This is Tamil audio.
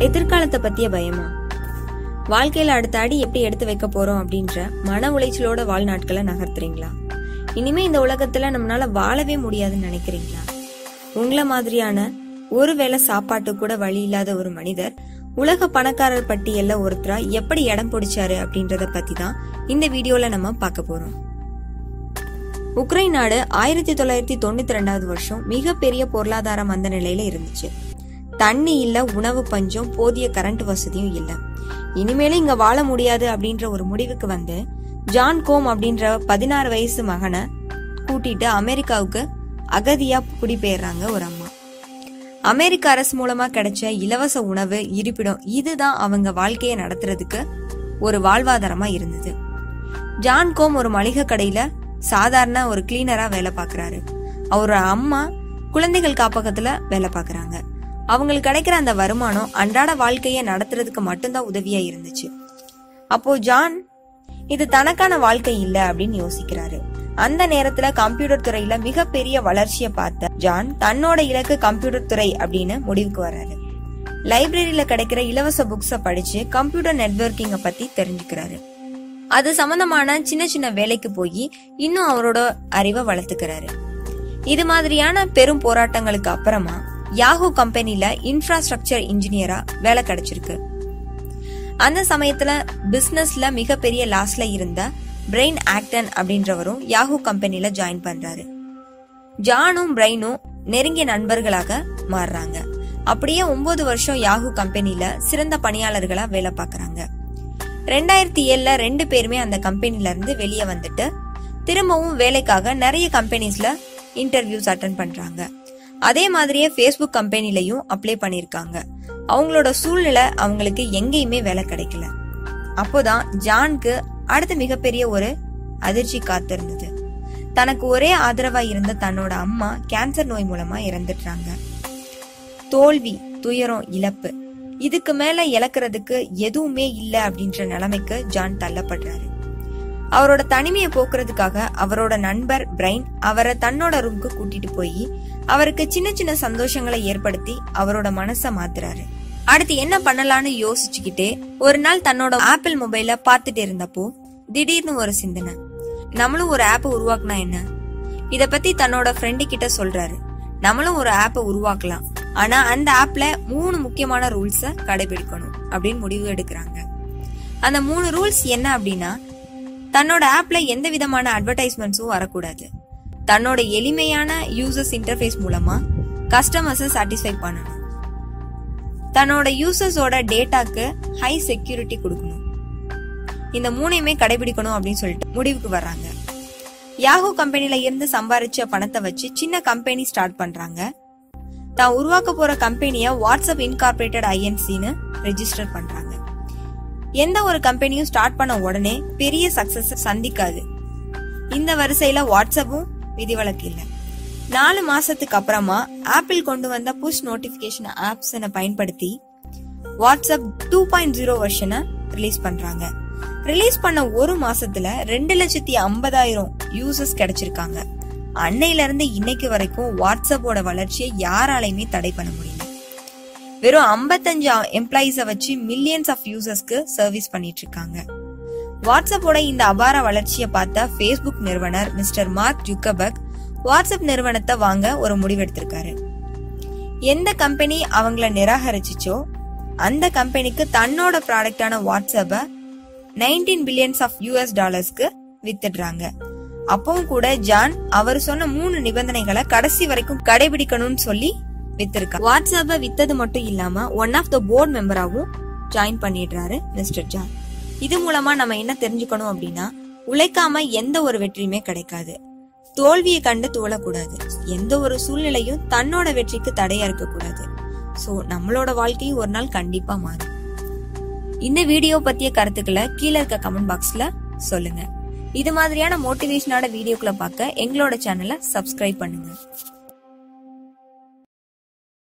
எதிர்காலத்தை பத்திய பயமா வாழ்க்கையில அடுத்த அடி எப்படி எடுத்து வைக்க போறோம் அப்படின்ற மன உளைச்சலோட வாழ்நாட்களை நகர்த்துறீங்களா இனிமே இந்த உலகத்துல நம்மளால வாழவே முடியாதுன்னு நினைக்கிறீங்களா உங்களை மாதிரியான ஒருவேளை சாப்பாட்டு கூட வழி இல்லாத ஒரு மனிதர் உலக பணக்காரர் பட்டியல்ல ஒருத்தரா எப்படி இடம் பிடிச்சாரு அப்படின்றத பத்தி தான் இந்த வீடியோல நம்ம பார்க்க போறோம் உக்ரைன் நாடு ஆயிரத்தி தொள்ளாயிரத்தி தொண்ணூத்தி ரெண்டாவது வருஷம் மிகப்பெரிய பொருளாதார மந்த நிலையில இருந்துச்சு தண்ணி இல்ல உணவு பஞ்சம் போதிய கரண்ட் வசதியும் இல்ல இனிமேலும் இங்க வாழ முடியாது அப்படின்ற ஒரு முடிவுக்கு வந்து ஜான் கோம் அப்படின்ற பதினாறு வயசு மகனை கூட்டிட்டு அமெரிக்காவுக்கு அகதியா குடிபெயர்றாங்க ஒரு அம்மா அமெரிக்க அரசு மூலமா கிடைச்ச இலவச உணவு இருப்பிடம் இதுதான் அவங்க வாழ்க்கையை நடத்துறதுக்கு ஒரு வாழ்வாதாரமா இருந்தது ஜான் கோம் ஒரு மளிகை கடையில சாதாரண ஒரு கிளீனரா வேலை பார்க்கறாரு அவரோட அம்மா குழந்தைகள் காப்பகத்துல வேலை பார்க்கறாங்க அவங்களுக்கு கிடைக்கிற அந்த வருமானம் அன்றாட வாழ்க்கையை நடத்துறதுக்கு மட்டும்தான் உதவியா இருந்துச்சு அப்போ ஜான் இது தனக்கான வாழ்க்கை இல்ல அப்படின்னு யோசிக்கிறாரு அந்த நேரத்துல கம்ப்யூட்டர் துறையில மிகப்பெரிய வளர்ச்சியை பார்த்த ஜான் தன்னோட இலக்கு கம்ப்யூட்டர் துறை அப்படின்னு முடிவுக்கு வர்றாரு லைப்ரரியில கிடைக்கிற இலவச புக்ஸ படிச்சு கம்ப்யூட்டர் நெட்வொர்க்கிங்க பத்தி தெரிஞ்சுக்கிறாரு அது சம்பந்தமான சின்ன சின்ன வேலைக்கு போய் இன்னும் அவரோட அறிவை வளர்த்துக்கிறாரு இது மாதிரியான பெரும் போராட்டங்களுக்கு அப்புறமா யாஹூ கம்பெனில இன்ஃப்ராஸ்ட்ரக்சர் இன்ஜினியரா வேலை கிடைச்சிருக்கு அந்த சமயத்துல பிசினஸ்ல மிகப்பெரிய லாஸ்ல இருந்த பிரெயின் ஆக்டன் அப்படின்றவரும் யாஹூ கம்பெனில ஜாயின் பண்றாரு ஜானும் பிரெயினும் நெருங்கிய நண்பர்களாக மாறுறாங்க அப்படியே ஒன்பது வருஷம் யாஹூ கம்பெனில சிறந்த பணியாளர்களா வேலை பார்க்கறாங்க ரெண்டாயிரத்தி ஏழுல ரெண்டு பேருமே அந்த கம்பெனில இருந்து வெளியே வந்துட்டு திரும்பவும் வேலைக்காக நிறைய கம்பெனிஸ்ல இன்டர்வியூஸ் அட்டன் பண்றாங்க அதே மாதிரியே ஃபேஸ்புக் கம்பெனிலையும் அப்ளை பண்ணிருக்காங்க அவங்களோட சூழ்நிலை அவங்களுக்கு எங்கேயுமே வேலை கிடைக்கல அப்போதான் ஜான்க்கு அடுத்த மிகப்பெரிய ஒரு அதிர்ச்சி காத்திருந்தது தனக்கு ஒரே ஆதரவா இருந்த தன்னோட அம்மா கேன்சர் நோய் மூலமா இறந்துட்டாங்க தோல்வி துயரம் இழப்பு இதுக்கு மேல இழக்கிறதுக்கு எதுவுமே இல்ல அப்படின்ற நிலைமைக்கு ஜான் தள்ளப்படுறாரு அவரோட தனிமையை போக்குறதுக்காக அவரோட நண்பர் பிரைன் அவரை தன்னோட ரூம்க்கு கூட்டிட்டு போய் அவருக்கு சின்ன சின்ன சந்தோஷங்களை ஏற்படுத்தி அவரோட மனச மாத்துறாரு அடுத்து என்ன பண்ணலாம்னு யோசிச்சுக்கிட்டே ஒரு நாள் தன்னோட ஆப்பிள் மொபைல பார்த்துட்டு இருந்தப்போ திடீர்னு ஒரு சிந்தனை நம்மளும் ஒரு ஆப் உருவாக்குனா என்ன இத பத்தி தன்னோட ஃப்ரெண்டு கிட்ட சொல்றாரு நம்மளும் ஒரு ஆப்பை உருவாக்கலாம் ஆனா அந்த ஆப்ல மூணு முக்கியமான ரூல்ஸ கடைபிடிக்கணும் அப்படின்னு முடிவு எடுக்கிறாங்க அந்த மூணு ரூல்ஸ் என்ன அப்படின்னா தன்னோட ஆப்ல எந்த விதமான அட்வர்டைஸ்மெண்ட்ஸும் வரக்கூடாது தன்னோட எளிமையான யூசர்ஸ் இன்டர்ஃபேஸ் மூலமா கஸ்டமர்ஸை சாட்டிஸ்ஃபை பண்ணணும் தன்னோட யூசர்ஸோட டேட்டாக்கு ஹை செக்யூரிட்டி கொடுக்கணும் இந்த மூணையுமே கடைபிடிக்கணும் அப்படின்னு சொல்லிட்டு முடிவுக்கு வர்றாங்க யாஹூ கம்பெனில இருந்து சம்பாரிச்ச பணத்தை வச்சு சின்ன கம்பெனி ஸ்டார்ட் பண்றாங்க தான் உருவாக்க போற கம்பெனிய வாட்ஸ்அப் இன்கார்பரேட்டட் ஐஎன்சின்னு ரெஜிஸ்டர் பண்றாங்க எந்த ஒரு கம்பெனியும் ஸ்டார்ட் பண்ண உடனே பெரிய சக்சஸ் சந்திக்காது இந்த வரிசையில வாட்ஸ்அப்பும் விதிவிலக்கு இல்லை நாலு மாசத்துக்கு அப்புறமா ஆப்பிள் கொண்டு வந்த புஷ் நோட்டிபிகேஷன் ஆப்ஸ் பயன்படுத்தி வாட்ஸ்அப் டூ பாயிண்ட் ஜீரோ வெர்ஷனை ரிலீஸ் பண்றாங்க ரிலீஸ் பண்ண ஒரு மாசத்துல ரெண்டு லட்சத்தி ஐம்பதாயிரம் யூசர்ஸ் கிடைச்சிருக்காங்க அன்னையில இருந்து இன்னைக்கு வரைக்கும் வாட்ஸ்அப்போட வளர்ச்சியை யாராலையுமே தடை பண்ண முடியல வெறும் 55 எம்ப்ளாயிஸ வச்சு மில்லியன்ஸ் ஆஃப் யூசர்ஸ்க்கு சர்வீஸ் பண்ணிட்டு இருக்காங்க வாட்ஸ்அப்போட இந்த அபார வளர்ச்சியை பார்த்த ஃபேஸ்புக் நிறுவனர் மிஸ்டர் மார்க் ஜுக்கபர்க் வாட்ஸ்அப் நிறுவனத்தை வாங்க ஒரு முடிவெடுத்திருக்காரு எந்த கம்பெனி அவங்கள நிராகரிச்சிச்சோ அந்த கம்பெனிக்கு தன்னோட ப்ராடக்டான வாட்ஸ்அப்ப நைன்டீன் பில்லியன்ஸ் ஆஃப் யூஎஸ் டாலர்ஸ்க்கு வித்துடுறாங்க அப்பவும் கூட ஜான் அவர் சொன்ன மூணு நிபந்தனைகளை கடைசி வரைக்கும் கடைபிடிக்கணும்னு சொல்லி வித்திருக்காரு வாட்ஸ்அப்ப வித்தது மட்டும் இல்லாம ஒன் ஆஃப் த போர்ட் மெம்பராவும் ஜாயின் பண்ணிடுறாரு மிஸ்டர் ஜான் இது மூலமா நம்ம என்ன தெரிஞ்சுக்கணும் அப்படின்னா உழைக்காம எந்த ஒரு வெற்றியுமே கிடைக்காது தோல்வியை கண்டு துவளக்கூடாது எந்த ஒரு சூழ்நிலையும் தன்னோட வெற்றிக்கு தடையா இருக்க கூடாது சோ நம்மளோட வாழ்க்கையும் ஒரு நாள் கண்டிப்பா மாறும் இந்த வீடியோ பத்திய கருத்துக்களை கீழே இருக்க கமெண்ட் பாக்ஸ்ல சொல்லுங்க இது மாதிரியான மோட்டிவேஷனான வீடியோக்களை பார்க்க எங்களோட சேனலை சப்ஸ்கிரைப் பண்ணுங்க